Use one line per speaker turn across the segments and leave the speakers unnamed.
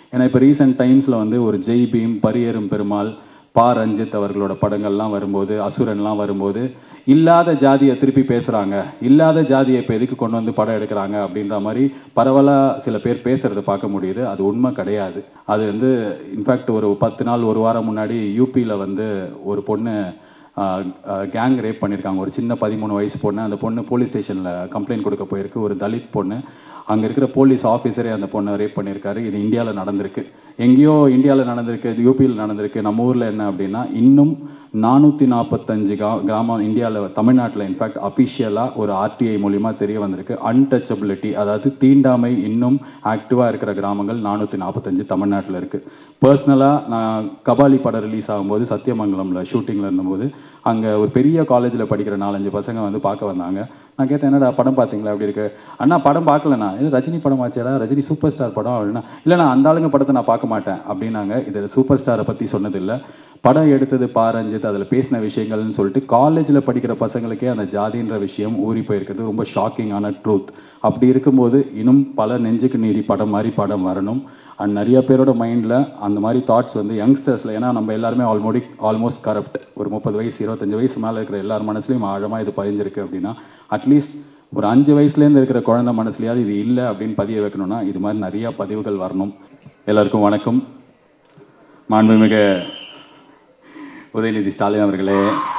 ஏன்னா இப்போ ரீசெண்ட் டைம்ஸில் வந்து ஒரு ஜெய் பீம் பரியேறும் பெருமாள் பா ரஞ்சித் அவர்களோட படங்கள்லாம் வரும்போது அசுரன்லாம் வரும்போது இல்லாத ஜாதியை திருப்பி பேசுகிறாங்க இல்லாத ஜாதியை இப்போ எதுக்கு கொண்டு வந்து படம் எடுக்கிறாங்க அப்படின்ற மாதிரி பரவலாக சில பேர் பேசுகிறத பார்க்க முடியுது அது உண்மை கிடையாது அது வந்து இன்ஃபேக்ட் ஒரு பத்து நாள் ஒரு வாரம் முன்னாடி யூபியில் வந்து ஒரு பொண்ணு கேங் ரேப் பண்ணியிருக்காங்க ஒரு சின்ன பதிமூணு வயசு பொண்ணு அந்த பொண்ணு போலீஸ் ஸ்டேஷனில் கம்ப்ளைண்ட் கொடுக்க போயிருக்கு ஒரு தலித் பொண்ணு அங்கே இருக்கிற போலீஸ் ஆஃபீஸரே அந்த பொண்ணை ரேப் பண்ணியிருக்காரு இது இந்தியாவில் நடந்திருக்கு எங்கேயோ இந்தியாவில் நடந்திருக்கு இது யூபியில் நடந்திருக்கு நம்ம ஊரில் என்ன அப்படின்னா இன்னும் நானூற்றி நாற்பத்தஞ்சு கிரா கிராமம் இந்தியாவில் தமிழ்நாட்டில் இன்ஃபேக்ட் அஃபிஷியலாக ஒரு ஆர்டிஐ மூலிமா தெரிய வந்திருக்கு அன்டச்சபிலிட்டி அதாவது தீண்டாமை இன்னும் ஆக்டிவாக இருக்கிற கிராமங்கள் நானூற்றி நாற்பத்தஞ்சு தமிழ்நாட்டில் இருக்குது பர்சனலாக நான் கபாலி படம் ரிலீஸ் ஆகும்போது சத்தியமங்கலமில் ஷூட்டிங்கில் இருந்தபோது அங்கே ஒரு பெரிய காலேஜில் படிக்கிற நாலஞ்சு பசங்க வந்து பார்க்க வந்தாங்க நான் கேட்டேன் என்னடா படம் பார்த்தீங்களா அப்படி இருக்கு அண்ணா படம் பார்க்கலண்ணா இது ரஜினி படம் ஆச்சேடா ரஜினி சூப்பர் ஸ்டார் படம் அப்படின்னா இல்லைண்ணா அந்த ஆளுங்க படத்தை நான் பார்க்க மாட்டேன் அப்படின்னாங்க இது சூப்பர் ஸ்டாரை பற்றி சொன்னதில்லை படம் எடுத்தது பாரஞ்சித் அதில் பேசின விஷயங்கள்னு சொல்லிட்டு காலேஜில் படிக்கிற பசங்களுக்கே அந்த ஜாதின்ற விஷயம் ஊறி போயிருக்கிறது ரொம்ப ஷாக்கிங்கான ட்ரூத் அப்படி இருக்கும்போது இன்னும் பல நெஞ்சுக்கு நீதி படம் மாதிரி படம் வரணும் அண்ட் நிறைய பேரோட மைண்டில் அந்த மாதிரி தாட்ஸ் வந்து யங்ஸ்டர்ஸில் ஏன்னா நம்ம எல்லாருமே ஆல்மோடி ஆல்மோஸ்ட் கரப்ட் ஒரு முப்பது வயசு இருபத்தஞ்சு வயசு மேலே இருக்கிற எல்லார் மனசுலையும் ஆழமாக இது பதிஞ்சிருக்கு அப்படின்னா அட்லீஸ்ட் ஒரு அஞ்சு வயசுலேருந்து இருக்கிற குழந்தை மனசுலையாவது இது இல்லை அப்படின்னு பதிய வைக்கணும்னா இது மாதிரி நிறைய பதிவுகள் வரணும் எல்லாருக்கும் வணக்கம் மாண்புமிகு உதயநிதி ஸ்டாலின் அவர்களே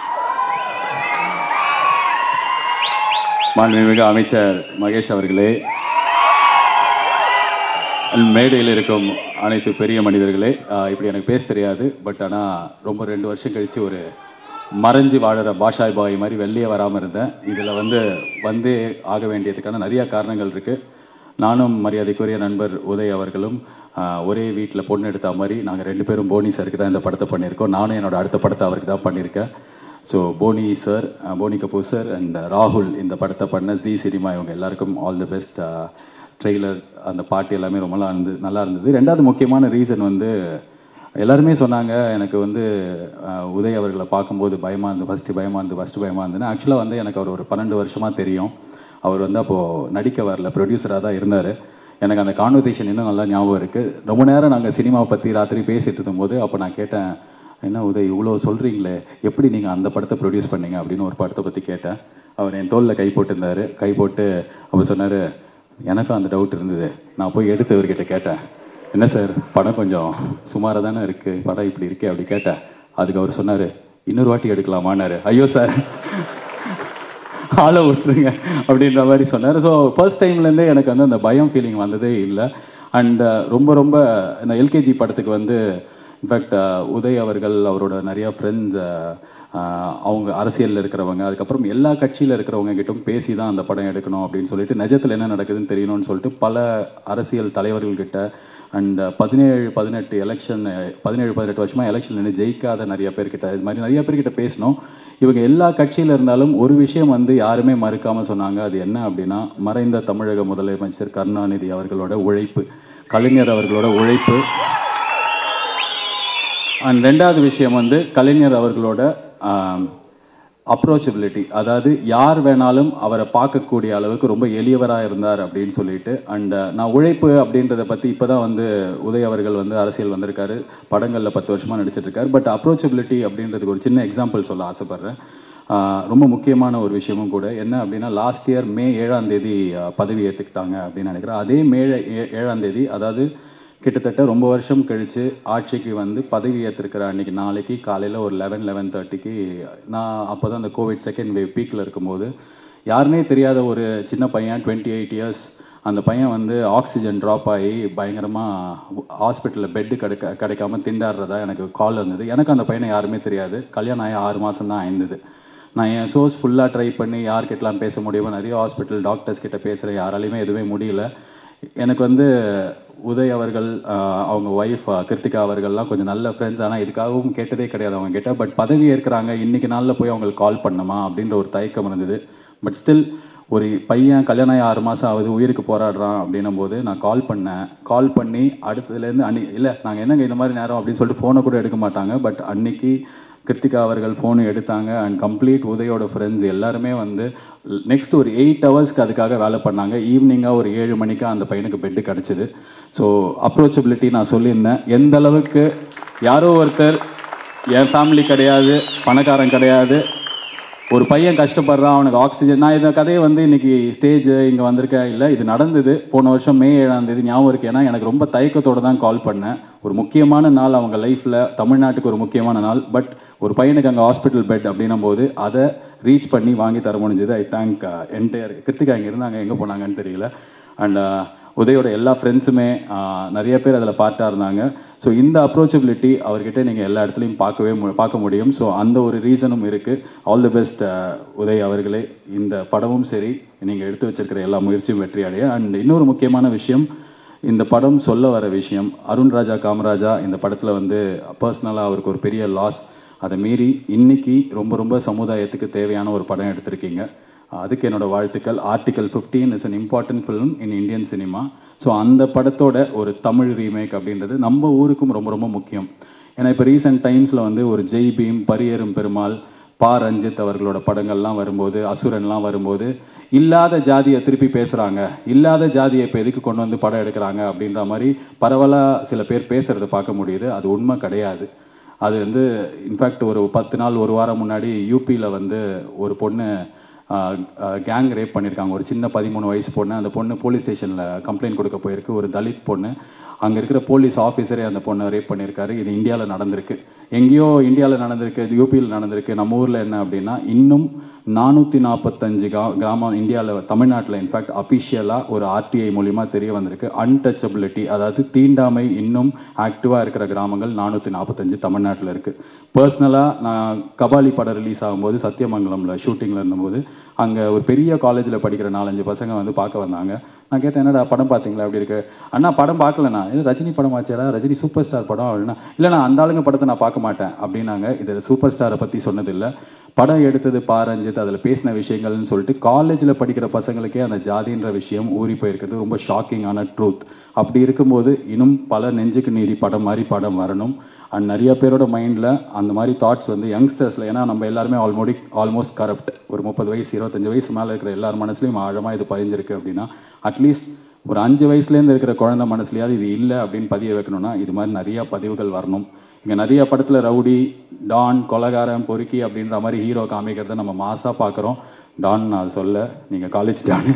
மாண்புமிகு அமைச்சர் மகேஷ் அவர்களே மேடையில் இருக்கும் அனைத்து பெரிய மனிதர்களே ஆஹ் இப்படி எனக்கு பேச தெரியாது பட் ஆனால் ரொம்ப ரெண்டு வருஷம் கழித்து ஒரு மறைஞ்சு வாழுற பாஷாய் பாய் மாதிரி வெளியே வராமல் இருந்தேன் இதில் வந்து வந்தே ஆக வேண்டியதுக்கான நிறைய காரணங்கள் இருக்குது நானும் மரியாதைக்குரிய நண்பர் உதய் அவர்களும் ஆஹ் ஒரே வீட்டில் பொண்ணு எடுத்த மாதிரி நாங்கள் ரெண்டு பேரும் போனி சருக்கு தான் இந்த படத்தை பண்ணியிருக்கோம் நானும் என்னோட அடுத்த படத்தை அவருக்கு தான் பண்ணியிருக்கேன் so Boney sir Boney Kapoor sir and ராகுல் இந்த படத்தை பண்ண ஜி சினிமா இவங்க எல்லாருக்கும் ஆல் தி பெஸ்ட் ட்ரெய்லர் அந்த பாட்டு எல்லாமே ரொம்ப நல்லா இருந்தது நல்லா இருந்தது ரெண்டாவது முக்கியமான ரீசன் வந்து எல்லாருமே சொன்னாங்க எனக்கு வந்து அஹ், உதய் அவர்களை பார்க்கும்போது பயமாக இருந்து ஃபஸ்ட்டு பயமாக இருந்து ஃபஸ்ட்டு பயமாக இருந்துன்னு ஆக்சுவலாக வந்து எனக்கு அவர் ஒரு பன்னெண்டு வருஷமாக தெரியும் அவர் வந்து அப்போது நடிக்க வரல ப்ரொடியூசராக தான் இருந்தார் எனக்கு அந்த கான்வர்சேஷன் இன்னும் நல்லா ஞாபகம் இருக்குது ரொம்ப நேரம் நாங்கள் சினிமாவை பற்றி ராத்திரி பேசிட்டு இருக்கும்போது அப்போ நான் கேட்டேன் என்ன உதய் இவ்வளோ சொல்கிறீங்களே எப்படி நீங்கள் அந்த படத்தை ப்ரொடியூஸ் பண்ணீங்க அப்படின்னு ஒரு படத்தை பற்றி கேட்டேன் அவர் என் தோளில் கை போட்டிருந்தாரு கை போட்டு அப்போ சொன்னார் எனக்கும் அந்த டவுட் இருந்தது நான் போய் எடுத்து இவர்கிட்ட கேட்டேன் என்ன சார் படம் கொஞ்சம் சுமாராக தானே இருக்குது படம் இப்படி இருக்கே அப்படி கேட்டேன் அதுக்கு அவர் சொன்னார் இன்னொரு வாட்டி எடுக்கலாமான்னாரு ஐயோ சார் ஆளை விட்டுருங்க அப்படின்ற மாதிரி சொன்னார் ஸோ ஃபர்ஸ்ட் டைம்லேருந்தே எனக்கு வந்து அந்த பயம் ஃபீலிங் வந்ததே இல்லை அண்ட் ரொம்ப ரொம்ப இந்த எல்கேஜி படத்துக்கு வந்து இன்ஃபேக்ட் உதய் அவர்கள் அவரோட நிறைய ஃப்ரெண்ட்ஸ் அவங்க அரசியலில் இருக்கிறவங்க அதுக்கப்புறம் எல்லா கட்சியில் இருக்கிறவங்க கிட்டும் பேசி தான் அந்த படம் எடுக்கணும் அப்படின்னு சொல்லிட்டு நிஜத்தில் என்ன நடக்குதுன்னு தெரியணும்னு சொல்லிட்டு பல அரசியல் தலைவர்கள்கிட்ட அண்ட் பதினேழு பதினெட்டு எலெக்ஷன் பதினேழு பதினெட்டு வருஷமா எலெக்ஷன் நின்று ஜெயிக்காத நிறைய பேர்கிட்ட இது மாதிரி நிறைய பேர்கிட்ட பேசணும் இவங்க எல்லா கட்சியில் இருந்தாலும் ஒரு விஷயம் வந்து யாருமே மறுக்காம சொன்னாங்க அது என்ன அப்படின்னா மறைந்த தமிழக முதலமைச்சர் கருணாநிதி அவர்களோட உழைப்பு கலைஞர் அவர்களோட உழைப்பு அண்ட் ரெண்டாவது விஷயம் வந்து கலைஞர் அவர்களோட அப்ரோச்சபிலிட்டி அதாவது யார் வேணாலும் அவரை பார்க்கக்கூடிய அளவுக்கு ரொம்ப எளியவராக இருந்தார் அப்படின்னு சொல்லிட்டு அண்ட் நான் உழைப்பு அப்படின்றத பற்றி இப்போ தான் வந்து உதய் அவர்கள் வந்து அரசியல் வந்திருக்காரு படங்களில் பத்து வருஷமாக நடிச்சிட்டு இருக்காரு பட் அப்ரோச்சபிலிட்டி அப்படின்றதுக்கு ஒரு சின்ன எக்ஸாம்பிள் சொல்ல ஆசைப்பட்றேன் ஆஹ் ரொம்ப முக்கியமான ஒரு விஷயமும் கூட என்ன அப்படின்னா லாஸ்ட் இயர் மே ஏழாம் தேதி ஆஹ் பதவி ஏற்றுக்கிட்டாங்க அப்படின்னு நினைக்கிறேன் அதே மே ஏ- ஏழாம் தேதி அதாவது கிட்டத்தட்ட ரொம்ப வருஷம் கழித்து ஆட்சிக்கு வந்து பதவி ஏற்றிருக்கிற அன்னைக்கு நாளைக்கு காலையில் ஒரு லெவன் லெவன் தேர்ட்டிக்கு நான் அப்போ தான் அந்த கோவிட் செகண்ட் வேவ் பீக்கில் இருக்கும்போது யாருனே தெரியாத ஒரு சின்ன பையன் டுவெண்ட்டி எயிட் இயர்ஸ் அந்த பையன் வந்து ஆக்சிஜன் ட்ராப் ஆகி பயங்கரமாக ஹாஸ்பிட்டலில் பெட்டு கிடைக்க கிடைக்காம திண்டாடுறதா எனக்கு கால் வந்தது எனக்கு அந்த பையனை யாருமே தெரியாது கல்யாணம் ஆகி ஆறு மாதம் தான் ஆயிருந்தது நான் என் சோர்ஸ் ஃபுல்லாக ட்ரை பண்ணி யார்கிட்டலாம் பேச முடியுமோ நிறைய ஹாஸ்பிட்டல் டாக்டர்ஸ் கிட்ட பேசுகிறேன் யாராலையுமே எதுவுமே முடியல எனக்கு வந்து உதய் அவர்கள் ஆஹ், அவங்க ஒய்ஃப் கிருத்திகா அவர்கள்லாம் கொஞ்சம் நல்ல ஃப்ரெண்ட்ஸ் ஆனால் இதுக்காகவும் கேட்டதே கிடையாது அவங்க கிட்ட பட் பதவி ஏற்கிறாங்க இன்னைக்கு நாளில் போய் அவங்களுக்கு கால் பண்ணணுமா அப்படின்ற ஒரு தயக்கம் இருந்தது பட் ஸ்டில் ஒரு பையன் கல்யாணம் ஆகி ஆறு மாதம் ஆகுது உயிருக்கு போராடுறான் அப்படின்னும் போது நான் கால் பண்ணேன் கால் பண்ணி அடுத்ததுலேருந்து அன்னி இல்லை நாங்கள் என்னங்க இந்த மாதிரி நேரம் அப்படின்னு சொல்லிட்டு ஃபோனை கூட எடுக்க மாட்டாங்க பட் அன்னைக்கு கிருத்திகா அவர்கள் ஃபோன் எடுத்தாங்க அண்ட் கம்ப்ளீட் உதயோட ஃப்ரெண்ட்ஸ் எல்லாருமே வந்து நெக்ஸ்ட் ஒரு எயிட் ஹவர்ஸ்க்கு அதுக்காக வேலை பண்ணாங்க ஈவினிங்காக ஒரு ஏழு மணிக்கு அந்த பையனுக்கு பெட்டு கிடச்சிது ஸோ அப்ரோச்சபிலிட்டி நான் சொல்லியிருந்தேன் எந்த அளவுக்கு யாரோ ஒருத்தர் என் ஃபேமிலி கிடையாது பணக்காரன் கிடையாது ஒரு பையன் கஷ்டப்படுறான் அவனுக்கு ஆக்சிஜன் நான் இந்த கதையை வந்து இன்னைக்கு ஸ்டேஜ் இங்கே வந்திருக்கேன் இல்லை இது நடந்தது போன வருஷம் மே ஏழாம் தேதி ஞாபகம் இருக்கு ஏன்னா எனக்கு ரொம்ப தயக்கத்தோட தான் கால் பண்ணேன் ஒரு முக்கியமான நாள் அவங்க லைஃப்பில் தமிழ்நாட்டுக்கு ஒரு முக்கியமான நாள் பட் ஒரு பையனுக்கு அங்கே ஹாஸ்பிட்டல் பெட் அப்படின்னும் போது அதை ரீச் பண்ணி வாங்கி தர முடிஞ்சது ஐ தேங்க் என்டையர் கிருத்திகா இங்கே இருந்தாங்க எங்கே போனாங்கன்னு தெரியல அண்ட் உதயோட எல்லா ஃப்ரெண்ட்ஸுமே நிறைய பேர் அதில் பார்ட்டாக இருந்தாங்க ஸோ இந்த அப்ரோச்சபிலிட்டி அவர்கிட்ட நீங்கள் எல்லா இடத்துலையும் பார்க்கவே மு- பார்க்க முடியும் ஸோ அந்த ஒரு ரீசனும் இருக்குது ஆல் தி பெஸ்ட் உதய் அவர்களே இந்த படமும் சரி நீங்கள் எடுத்து வச்சிருக்கிற எல்லா முயற்சியும் வெற்றி அடைய அண்ட் இன்னொரு முக்கியமான விஷயம் இந்த படம் சொல்ல வர விஷயம் அருண் ராஜா காமராஜா இந்த படத்தில் வந்து பர்சனலாக அவருக்கு ஒரு பெரிய லாஸ் அதை மீறி இன்னைக்கு ரொம்ப ரொம்ப சமுதாயத்துக்கு தேவையான ஒரு படம் எடுத்திருக்கீங்க அதுக்கு என்னோட வாழ்த்துக்கள் article 15 is an important film in Indian cinema so அந்த படத்தோட ஒரு தமிழ் ரீமேக் அப்படின்றது நம்ம ஊருக்கும் ரொம்ப ரொம்ப முக்கியம் ஏன்னா இப்போ ரீசெண்ட் டைம்ஸில் வந்து ஒரு ஜெய் பீம் பரியேறும் பெருமாள் பா ரஞ்சித் அவர்களோட படங்கள்லாம் வரும்போது அசுரன்லாம் வரும்போது இல்லாத ஜாதியை திருப்பி பேசுகிறாங்க இல்லாத ஜாதியை இப்போ எதுக்கு கொண்டு வந்து படம் எடுக்கிறாங்க அப்படின்ற மாதிரி பரவலாக சில பேர் பேசுகிறத பார்க்க முடியுது அது உண்மை கிடையாது அது வந்து இன்ஃபேக்ட் ஒரு பத்து நாள் ஒரு வாரம் முன்னாடி யூபியில் வந்து ஒரு பொண்ணு கேங் ரேப் பண்ணியிருக்காங்க ஒரு சின்ன பதிமூணு வயசு பொண்ணு அந்த பொண்ணு போலீஸ் ஸ்டேஷனில் கம்ப்ளைண்ட் கொடுக்க போயிருக்கு ஒரு தலித் பொண்ணு அங்கே இருக்கிற போலீஸ் ஆஃபீஸரே அந்த பொண்ணை ரேப் பண்ணியிருக்காரு இது இந்தியாவில் நடந்திருக்கு எங்கேயோ இந்தியாவில் நடந்திருக்கு இது யூபியில் நடந்திருக்கு நம்ம ஊரில் என்ன அப்படின்னா இன்னும் நானூற்றி நாற்பத்தஞ்சு கா கிராமம் இந்தியாவில் தமிழ்நாட்டில் இன்ஃபேக்ட் அஃபிஷியலாக ஒரு ஆர்டிஐ மூலிமா தெரிய வந்திருக்கு அன்டச்சபிலிட்டி அதாவது தீண்டாமை இன்னும் ஆக்டிவாக இருக்கிற கிராமங்கள் நானூற்றி நாற்பத்தஞ்சு தமிழ்நாட்டில் இருக்குது பர்சனலாக நான் கபாலி படம் ரிலீஸ் ஆகும்போது சத்தியமங்கலமில் ஷூட்டிங்கில் இருந்தபோது அங்கே ஒரு பெரிய காலேஜில் படிக்கிற நாலஞ்சு பசங்க வந்து பார்க்க வந்தாங்க நான் கேட்டேன் என்னடா படம் பார்த்தீங்களா அப்படி இருக்கு அண்ணா படம் பார்க்கலண்ணா இது ரஜினி படம் ஆச்சாரா ரஜினி சூப்பர் ஸ்டார் படம் அப்படின்னா இல்லைண்ணா அந்த ஆளுங்க படத்தை நான் பார்க்க மாட்டேன் அப்படின்னாங்க இது சூப்பர் ஸ்டாரை பற்றி சொன்னதில்லை படம் எடுத்தது பாரஞ்சித் அதில் பேசின விஷயங்கள்னு சொல்லிட்டு காலேஜில் படிக்கிற பசங்களுக்கே அந்த ஜாதின்ற விஷயம் ஊறி போயிருக்கிறது ரொம்ப ஷாக்கிங்கான ட்ரூத் அப்படி இருக்கும்போது இன்னும் பல நெஞ்சுக்கு நீதி படம் மாதிரி படம் வரணும் அண்ட் நிறைய பேரோட மைண்டில் அந்த மாதிரி தாட்ஸ் வந்து யங்ஸ்டர்ஸில் ஏன்னா நம்ம எல்லாருமே ஆல்மோடி ஆல்மோஸ்ட் கரப்ட் ஒரு முப்பது வயசு இருபத்தஞ்சு வயசு மேலே இருக்கிற எல்லார் மனசுலையும் ஆழமாக இது பதிஞ்சிருக்கு அப்படின்னா அட்லீஸ்ட் ஒரு அஞ்சு வயசுலேருந்து இருக்கிற குழந்தை மனசுலையாவது இது இல்லை அப்படின்னு பதிய வைக்கணும்னா இது மாதிரி நிறைய பதிவுகள் வரணும் இங்கே நிறைய படத்தில் ரவுடி டான் கொலகாரன் பொறுக்கி அப்படின்ற மாதிரி ஹீரோ காமிக்கிறத நம்ம மாசாக பார்க்குறோம் டான் நான் சொல்ல நீங்கள் காலேஜ் டான்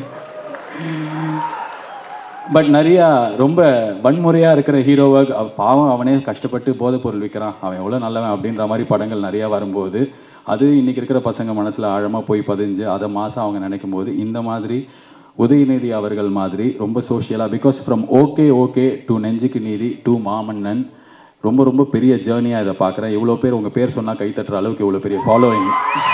பட் நிறைய ரொம்ப வன்முறையா இருக்கிற ஹீரோவை அவ- பாவம் அவனே கஷ்டப்பட்டு போதைப் பொருள் விற்கிறான் அவன் எவ்வளவு நல்லவன் அப்படின்ற மாதிரி படங்கள் நிறைய வரும்போது அது இன்னைக்கு இருக்கிற பசங்க மனசுல ஆழமா போய் பதிஞ்சு அதை மாசம் அவங்க நினைக்கும் போது இந்த மாதிரி உதயநிதி அவர்கள் மாதிரி ரொம்ப சோஷியலா because from okay okay to Nenjukku Needhi to மாமன்னன் ரொம்ப ரொம்ப பெரிய ஜேர்னியா இதை பார்க்குறேன் இவ்வளோ பேர் உங்க பேர் சொன்னா கை தட்டுற அளவுக்கு இவ்வளோ பெரிய ஃபாலோயிங்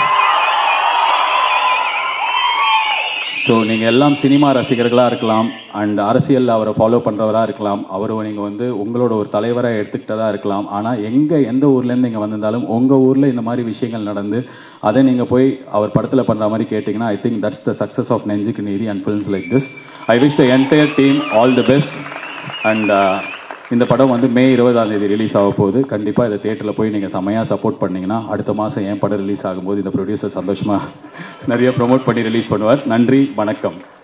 ஸோ நீங்கள் எல்லாம் சினிமா ரசிகர்களாக இருக்கலாம் அண்ட் அரசியலில் அவரை ஃபாலோ பண்ணுறவராக இருக்கலாம் அவரை நீங்கள் வந்து உங்களோட ஒரு தலைவராக எடுத்துக்கிட்டதா இருக்கலாம் ஆனால் எங்கே எந்த ஊர்லேருந்து இங்கே வந்திருந்தாலும் உங்கள் ஊரில் இந்த மாதிரி விஷயங்கள் நடந்து அதை நீங்கள் போய் அவர் படத்தில் பண்ணுற மாதிரி கேட்டிங்கன்னா I think that's the success of Nenjukku Needhi and films like this I wish the entire team all the best and இந்த படம் வந்து மே இருபதாம் தேதி ரிலீஸ் ஆக போகுது கண்டிப்பாக இதை தேட்டரில் போய் நீங்கள் செமையாக சப்போர்ட் பண்ணீங்கன்னா அடுத்த மாதம் என் படம் ரிலீஸ் ஆகும்போது இந்த ப்ரொடியூசர் சந்தோஷமாக நிறைய ப்ரோமோட் பண்ணி ரிலீஸ் பண்ணுவார் நன்றி வணக்கம்